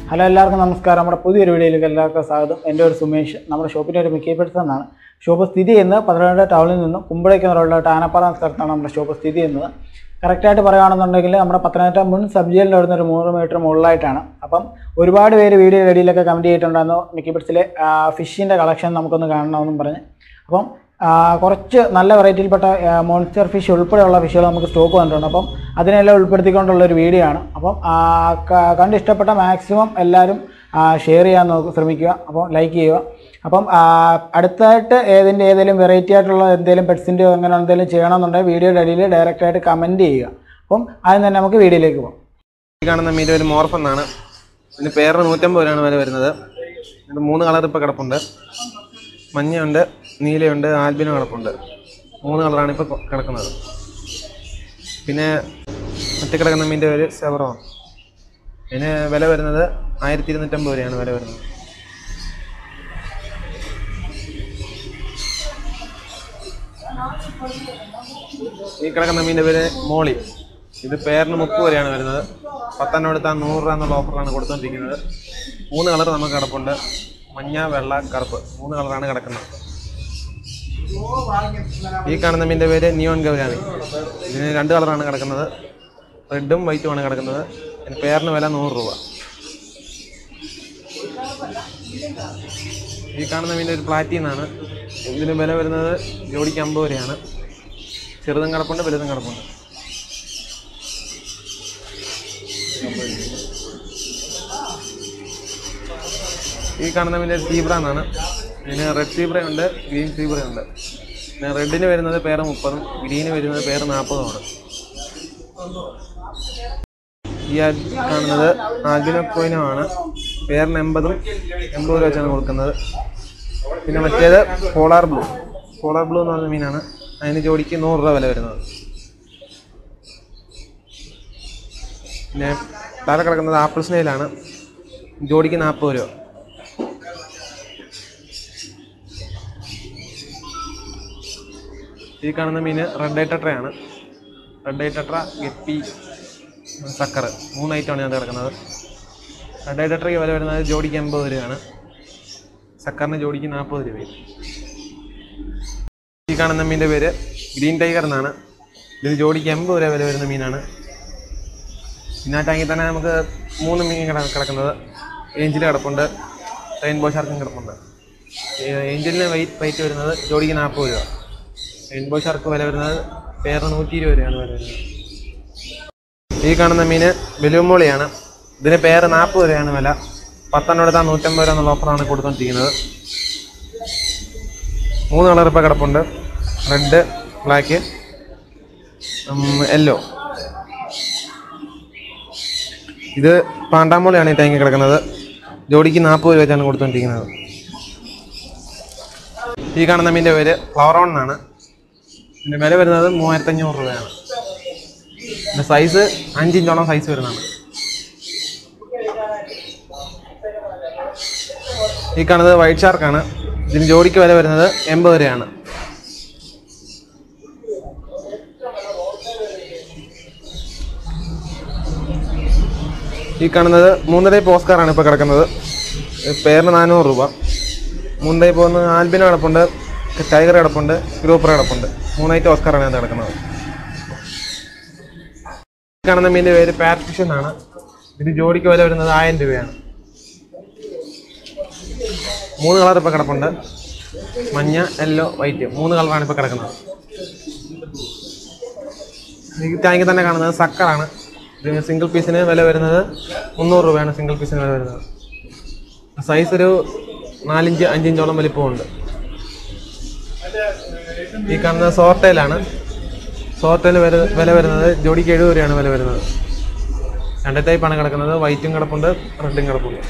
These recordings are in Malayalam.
ഹലോ എല്ലാവർക്കും നമസ്കാരം നമ്മുടെ പുതിയൊരു വീഡിയോയിലേക്ക് എല്ലാവർക്കും സ്വാഗതം എൻ്റെ ഒരു സുമേഷ് നമ്മുടെ ഷോപ്പിൻ്റെ ഒരു മിക്കി പെട്സ് എന്നാണ് ഷോപ്പ് സ്ഥിതി ചെയ്യുന്നത് പത്തനംതിട്ട ടൗണിൽ നിന്നും കുമ്പളയ്ക്ക് എന്നുള്ള ആനപ്പാറ എന്ന സ്ഥലത്താണ് നമ്മുടെ ഷോപ്പ് സ്ഥിതി ചെയ്യുന്നത് കറക്റ്റായിട്ട് പറയുകയാണെന്നുണ്ടെങ്കിൽ നമ്മുടെ പത്തനംതിട്ട മുൻ സബ് ജയിലിൻ്റെ അവിടുന്ന് ഒരു മൂന്ന് മീറ്റർ മുകളിലായിട്ടാണ് അപ്പം ഒരുപാട് പേര് വീഡിയോ ഇടയിലൊക്കെ കമൻറ്റ് ചെയ്തിട്ടുണ്ടായിരുന്നു മിക്കി പെട്സിലെ ഫിഷിൻ്റെ കളക്ഷൻ നമുക്കൊന്ന് കാണണമെന്നും പറഞ്ഞ് അപ്പം ആ, കുറച്ച് നല്ല വെറൈറ്റിയിൽപ്പെട്ട മോൺസ്റ്റർ ഫിഷ് ഉൾപ്പെടെയുള്ള ഫിഷുകൾ നമുക്ക് സ്റ്റോക്ക് വന്നിട്ടുണ്ട് അപ്പം അതിനെല്ലാം ഉൾപ്പെടുത്തിക്കൊണ്ടുള്ള ഒരു വീഡിയോ ആണ് അപ്പം ആ, ക- കണ്ട് ഇഷ്ടപ്പെട്ട മാക്സിമം എല്ലാവരും ഷെയർ ചെയ്യാൻ നോക്കുക ശ്രമിക്കുക അപ്പോൾ ലൈക്ക് ചെയ്യുക അപ്പം ആ, അടുത്തായിട്ട് ഏതിൻ്റെ ഏതെങ്കിലും വെറൈറ്റി ആയിട്ടുള്ള എന്തെങ്കിലും പെറ്റ്സിൻ്റെ അങ്ങനെ എന്തെങ്കിലും ചെയ്യണമെന്നുണ്ടെങ്കിൽ വീഡിയോയുടെ അടിയിൽ ഡയറക്റ്റായിട്ട് കമൻറ്റ് ചെയ്യുക അപ്പം ആദ്യം തന്നെ നമുക്ക് വീഡിയോയിലേക്ക് പോകാം ഈ കാണുന്ന മീൻ്റെ ഒരു മോർഫ് എന്നാണ് ഇതിന് പേരിന് നൂറ്റമ്പത് രൂപയാണ് വില വരുന്നത് ഇതിന് മൂന്ന് കളർ ഇപ്പോൾ കിടപ്പുണ്ട് മഞ്ഞയുണ്ട് നീലയുണ്ട് ആൽബിനോ കിടപ്പുണ്ട് മൂന്ന് കളറാണ് ഇപ്പോൾ കിടക്കുന്നത് പിന്നെ മറ്റു കിടക്കുന്ന മീൻ്റെ പേര് സെവറോ ഇതിന് വില വരുന്നത് ആയിരത്തി ഇരുന്നൂറ്റമ്പത് രൂപയാണ് വില വരുന്നത് ഈ കിടക്കുന്ന മീൻ്റെ പേര് മോളി ഇത് പേരിന് മുപ്പത് വരെയാണ് വരുന്നത് പത്തെണ്ണം എടുത്താൽ നൂറ് രൂപ എന്നുള്ള ഓഫറാണ് കൊടുത്തുകൊണ്ടിരിക്കുന്നത് മൂന്ന് കളർ നമുക്ക് കിടപ്പുണ്ട് മഞ്ഞ വെള്ള കറുപ്പ് മൂന്ന് കളറാണ് കിടക്കുന്നത് ഈ കാണുന്ന മീൻ്റെ പേര് നിയോൺ ഗൗരാമി ഇതിന് രണ്ട് കളറാണ് കിടക്കുന്നത് റെഡും വൈറ്റുമാണ് കിടക്കുന്നത് ഇതിന് പേരിന് വില നൂറ് രൂപ ഈ കാണുന്ന മീൻ്റെ ഒരു പ്ലാറ്റീന്നാണ് ഇതിന് വില വരുന്നത് ജോഡിക്ക് അമ്പത് രൂപയാണ് ചെറുതും കിടപ്പുണ്ട് വലുതും കിടപ്പുണ്ട് ഈ കാണുന്ന പിന്നെ സീബ്ര എന്നാണ് ഇതിന് റെഡ് സീബ്ര ഉണ്ട് ഗ്രീൻ സീബ്ര ഉണ്ട് പിന്നെ റെഡിന് വരുന്നത് പേര് മുപ്പതും ഗ്രീന് വരുന്നത് പേര് നാൽപ്പതുമാണ് ഈ ആ കാണുന്നത് ആൽബിനോക്കോയിനുമാണ് പേരിന് എൺപതും എൺപത് രൂപ വെച്ചാണ് കൊടുക്കുന്നത് പിന്നെ മറ്റേത് പോളാർ ബ്ലൂ പോളാർ ബ്ലൂ എന്ന് പറഞ്ഞ മീനാണ് അതിന് ജോഡിക്ക് നൂറ് രൂപ വില വരുന്നത് പിന്നെ താഴെ കിടക്കുന്നത് ആപ്പിൾ സ്നെയിലാണ് ജോഡിക്ക് നാൽപ്പത് രൂപ ഈ കാണുന്ന മീൻ റെഡ് ഐ ടെട്രയാണ് red eye tetra guppy sucker മൂന്ന് ഐറ്റമാണ് ഇതിനകത്ത് കിടക്കുന്നത് റെഡ് ഐ ടെട്രയ്ക്ക് വില വരുന്നത് ജോഡിക്ക് എൺപത് രൂപയാണ് സക്കറിന് ജോഡിക്ക് നാൽപ്പത് രൂപയും ഈ കാണുന്ന മീൻ്റെ പേര് ഗ്രീൻ ടൈഗർ എന്നാണ് ഇതിന് ജോഡിക്ക് എൺപത് രൂപ വില വരുന്ന മീനാണ് പിന്നെ ആ ടാങ്കിൽ തന്നെ നമുക്ക് മൂന്ന് മീൻ കിട കിടക്കുന്നത് ഏഞ്ചിൽ കിടപ്പുണ്ട് റെയിൻബോ ഷാർക്കും കിടപ്പുണ്ട് ഏ- ഏഞ്ചലിന് വെയിറ്റ് റേറ്റ് വരുന്നത് ജോഡിക്ക് നാൽപ്പത് രൂപ റെയിൻബോ ഷാർക്ക് വില വരുന്നത് പേരിന് നൂറ്റി ഇരുപത് രൂപയാണ് വില വരുന്നത് ഈ കാണുന്ന മീൻ ബലൂമോളിയാണ് ഇതിന് പേര് നാൽപ്പത് രൂപയാണ് വില പത്തെണ്ണം എടുത്താൽ നൂറ്റമ്പത് രൂപ എന്നുള്ള ഓഫറാണ് കൊടുത്തുകൊണ്ടിരിക്കുന്നത് മൂന്ന് കളർ ഇപ്പോൾ കിടപ്പുണ്ട് റെഡ് ബ്ലാക്ക് യെല്ലോ ഇത് പാണ്ടാമോളയാണ് ഈ ടാങ്കി കിടക്കുന്നത് ജോഡിക്ക് നാൽപ്പത് രൂപ വെച്ചാണ് കൊടുത്തുകൊണ്ടിരിക്കുന്നത് ഈ കാണുന്ന മീൻ്റെ പേര് ഫ്ലവറോൺ എന്നാണ് ഇതിൻ്റെ വില വരുന്നത് മൂവായിരത്തഞ്ഞൂറ് രൂപയാണ് ഇതിൻ്റെ സൈസ് അഞ്ചിഞ്ചോളം സൈസ് വരുന്നതാണ് ഈ കാണുന്നത് വൈറ്റ് ഷാർക്കാണ് ഇതിന് ജോഡിക്ക് വില വരുന്നത് എൺപത് രൂപയാണ് ഈ കാണുന്നത് മൂന്നര പോസ്കാറാണ് ഇപ്പോൾ കിടക്കുന്നത് പേരിന് നാനൂറ് രൂപ മൂന്നര പോകുന്ന ആൽബിനോ കിടപ്പുണ്ട് ടൈഗർ കിടപ്പുണ്ട് ഗ്രൂപ്പർ കിടപ്പുണ്ട് മൂന്നായിട്ട് ഓസ്കാറാണ് അത് കിടക്കുന്നത് ഈ കാണുന്ന മീൻ്റെ പേര് പാരഫിഷ് എന്നാണ് ഇത് ജോഡിക്ക് വില വരുന്നത് ആയിരം രൂപയാണ് മൂന്ന് കളർ ഇപ്പോൾ കിടപ്പുണ്ട് മഞ്ഞ യെല്ലോ വൈറ്റ് മൂന്ന് കളറാണ് ഇപ്പോൾ കിടക്കുന്നത് ഈ ടാങ്കിൽ തന്നെ കാണുന്നത് സക്കറാണ് ഇതിന് സിംഗിൾ പീസിന് വില വരുന്നത് മുന്നൂറ് രൂപയാണ് സിംഗിൾ പീസിന് വില വരുന്നത് സൈസ് ഒരു നാലിഞ്ച് അഞ്ചിഞ്ചോളം വലിപ്പമുണ്ട് ഈ കാണുന്നത് സോർട്ടയിലാണ് സോർട്ടയിൽ വില വില വരുന്നത് ജോഡിക്ക് എഴുപത് രൂപയാണ് വില വരുന്നത് രണ്ട് ടൈപ്പാണ് കിടക്കുന്നത് വൈറ്റും കിടപ്പുണ്ട് റെഡും കിടപ്പുണ്ട്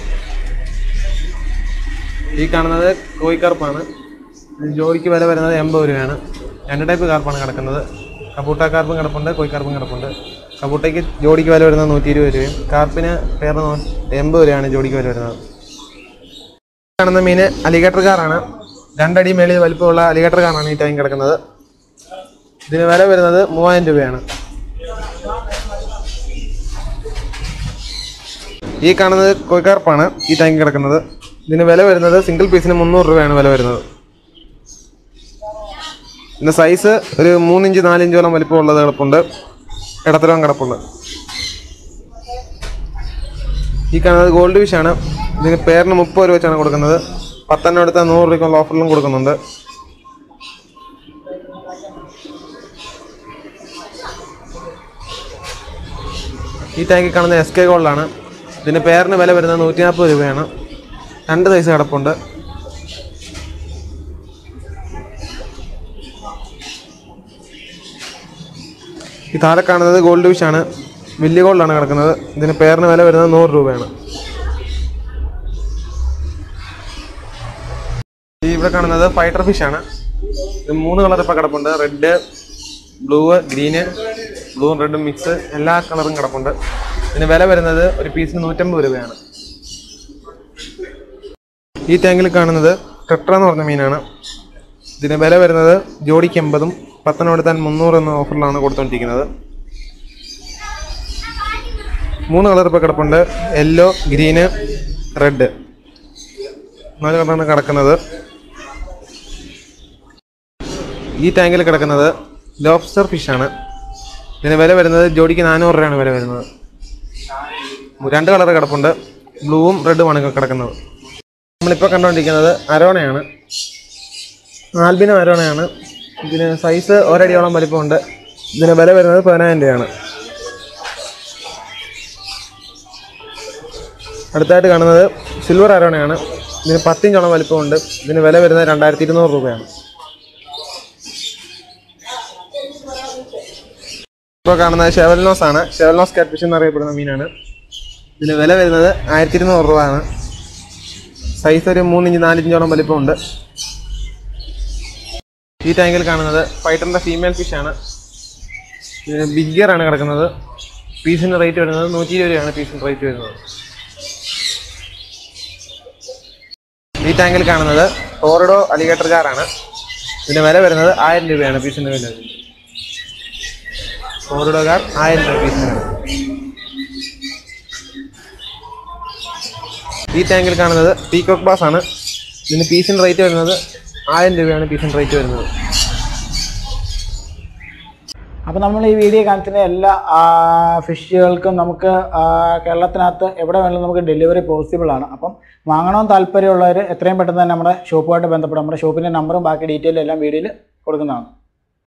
ഈ കാണുന്നത് കോഴിക്കാർപ്പാണ് ഇത് ജോഡിക്ക് വില വരുന്നത് എൺപത് രൂപയാണ് രണ്ട് ടൈപ്പ് കാർപ്പാണ് കിടക്കുന്നത് കബൂട്ട കാർപ്പും കിടപ്പുണ്ട് കോഴിക്കാർപ്പും കിടപ്പുണ്ട് കബൂട്ടയ്ക്ക് ജോഡിക്ക് വില വരുന്നത് നൂറ്റി ഇരുപത് രൂപയും കാർപ്പിന് പേരിന് നൂ- എൺപത് രൂപയാണ് ജോഡിക്ക് വില വരുന്നത് കാണുന്ന മീൻ അലിഗേറ്റർ കാറാണ് രണ്ടടി മേളിൽ വലിപ്പമുള്ള അലിഗേറ്റർ കാറാണ് ഈ ടൈം കിടക്കുന്നത് ഇതിന് വില വരുന്നത് മൂവായിരം രൂപയാണ് ഈ കാണുന്നത് കൊയ്ക്കാർപ്പാണ് ഈ ടാങ്ക് കിടക്കുന്നത് ഇതിന് വില വരുന്നത് സിംഗിൾ പീസിന് മുന്നൂറ് രൂപയാണ് വില വരുന്നത് ഇതിൻ്റെ സൈസ് ഒരു മൂന്നിഞ്ച് നാലിഞ്ചോളം വലിപ്പമുള്ളത് കിടപ്പുണ്ട് ഇടത്തരം കിടപ്പുണ്ട് ഈ കാണുന്നത് ഗോൾഡ് ഫിഷ് ആണ് ഇതിന് പേരിന് മുപ്പത് രൂപ വെച്ചാണ് കൊടുക്കുന്നത് പത്തെണ്ണം എടുത്താൽ നൂറ് രൂപയ്ക്കുള്ള ഓഫറിലും കൊടുക്കുന്നുണ്ട് ഈ ടാങ്കിൽ കാണുന്ന എസ് കെ ഗോൾഡാണ് ഇതിന് പേരിന് വില വരുന്നത് നൂറ്റി നാൽപ്പത് രൂപയാണ് രണ്ട് സൈസ് കിടപ്പുണ്ട് ഈ താഴെ കാണുന്നത് ഗോൾഡ് ഫിഷ് ആണ് വലിയ ഗോൾഡാണ് കിടക്കുന്നത് ഇതിന് പേരിന് വില വരുന്നത് നൂറ് രൂപയാണ് ഈ ഇവിടെ കാണുന്നത് ഫൈറ്റർ ഫിഷ് ആണ് ഇത് മൂന്ന് കളർ ഇപ്പം കിടപ്പുണ്ട് റെഡ് ബ്ലൂ ഗ്രീന് ബ്ലൂവും റെഡും മിക്സ് എല്ലാ കളറും കിടപ്പുണ്ട് ഇതിന് വില വരുന്നത് ഒരു പീസിന് നൂറ്റമ്പത് രൂപയാണ് ഈ ടാങ്കിൽ കാണുന്നത് ടെട്ര എന്ന് പറഞ്ഞ മീനാണ് ഇതിന് വില വരുന്നത് ജോഡിക്ക് എൺപതും പത്തെണ്ണം എടുത്താൽ മുന്നൂറ് എന്ന ഓഫറിലാണ് കൊടുത്തുകൊണ്ടിരിക്കുന്നത് മൂന്ന് കളർ ഇപ്പോൾ കിടപ്പുണ്ട് യെല്ലോ ഗ്രീന് റെഡ് നാല് കളറാണ് കിടക്കുന്നത് ഈ ടാങ്കിൽ കിടക്കുന്നത് ലോബ്സ്റ്റർ ഫിഷാണ് ഇതിന് വില വരുന്നത് ജോഡിക്ക് നാനൂറ് രൂപയാണ് വില വരുന്നത് രണ്ട് കളർ കിടപ്പുണ്ട് ബ്ലൂവും റെഡുമാണ് കിടക്കുന്നത് നമ്മളിപ്പോൾ കണ്ടുകൊണ്ടിരിക്കുന്നത് അരോണയാണ് ആൽബിനോ അരോണയാണ് ഇതിന് സൈസ് ഒരടിയോളം വലിപ്പമുണ്ട് ഇതിന് വില വരുന്നത് പതിനായിരം രൂപയാണ് അടുത്തായിട്ട് കാണുന്നത് സിൽവർ അരോണയാണ് ഇതിന് പത്തിഞ്ചോളം വലിപ്പമുണ്ട് ഇതിന് വില വരുന്നത് രണ്ടായിരത്തി ഇരുന്നൂറ് രൂപയാണ് ഇപ്പോൾ കാണുന്നത് ഷെവൽനോസ് ആണ് ഷെവൽനോസ് കാറ്റ്ഫിഷ് എന്നറിയപ്പെടുന്ന മീനാണ് ഇതിന് വില വരുന്നത് ആയിരത്തി ഇരുന്നൂറ് രൂപയാണ് സൈസ് ഒരു മൂന്നിഞ്ച് നാലിഞ്ചോളം വലിപ്പമുണ്ട് ഈ ടാങ്കിൽ കാണുന്നത് ഫൈറ്ററിൻ്റെ ഫീമെയിൽ ഫിഷാണ് ഇതിന് ബിഗ് ഗിയർ ആണ് കിടക്കുന്നത് പീസിന് റേറ്റ് വരുന്നത് നൂറ്റി ഇരുപത് രൂപയാണ് പീസിന് റേറ്റ് വരുന്നത് ഈ ടാങ്കിൽ കാണുന്നത് ടോറിഡോ അലിഗേറ്റർ ജാറാണ് ഇതിന് വില വരുന്നത് ആയിരം രൂപയാണ് പീസിന് വില ടോറിഡോ കാർ ആയിരം രൂപ പീസിന് വില ഈ ടാങ്കിൽ കാണുന്നത് പീകോക്ക് ബാസ് ആണ് ഇതിന് പീസിന് റേറ്റ് വരുന്നത് ആയിരം രൂപയാണ് പീസിന് റേറ്റ് വരുന്നത് അപ്പോൾ നമ്മൾ ഈ വീഡിയോ കാണിക്കുന്ന എല്ലാ ആ, ഫിഷുകൾക്കും നമുക്ക് ആ, കേരളത്തിനകത്ത് എവിടെ വേണമെങ്കിലും നമുക്ക് ഡെലിവറി പോസിബിൾ ആണ് അപ്പം വാങ്ങണമെന്ന് താല്പര്യമുള്ളവർ എത്രയും പെട്ടെന്ന് തന്നെ നമ്മുടെ ഷോപ്പുമായിട്ട് ബന്ധപ്പെടും നമ്മുടെ ഷോപ്പിൻ്റെ നമ്പറും ബാക്കി ഡീറ്റെയിലും എല്ലാം വീഡിയോയിൽ കൊടുക്കുന്നതാണ്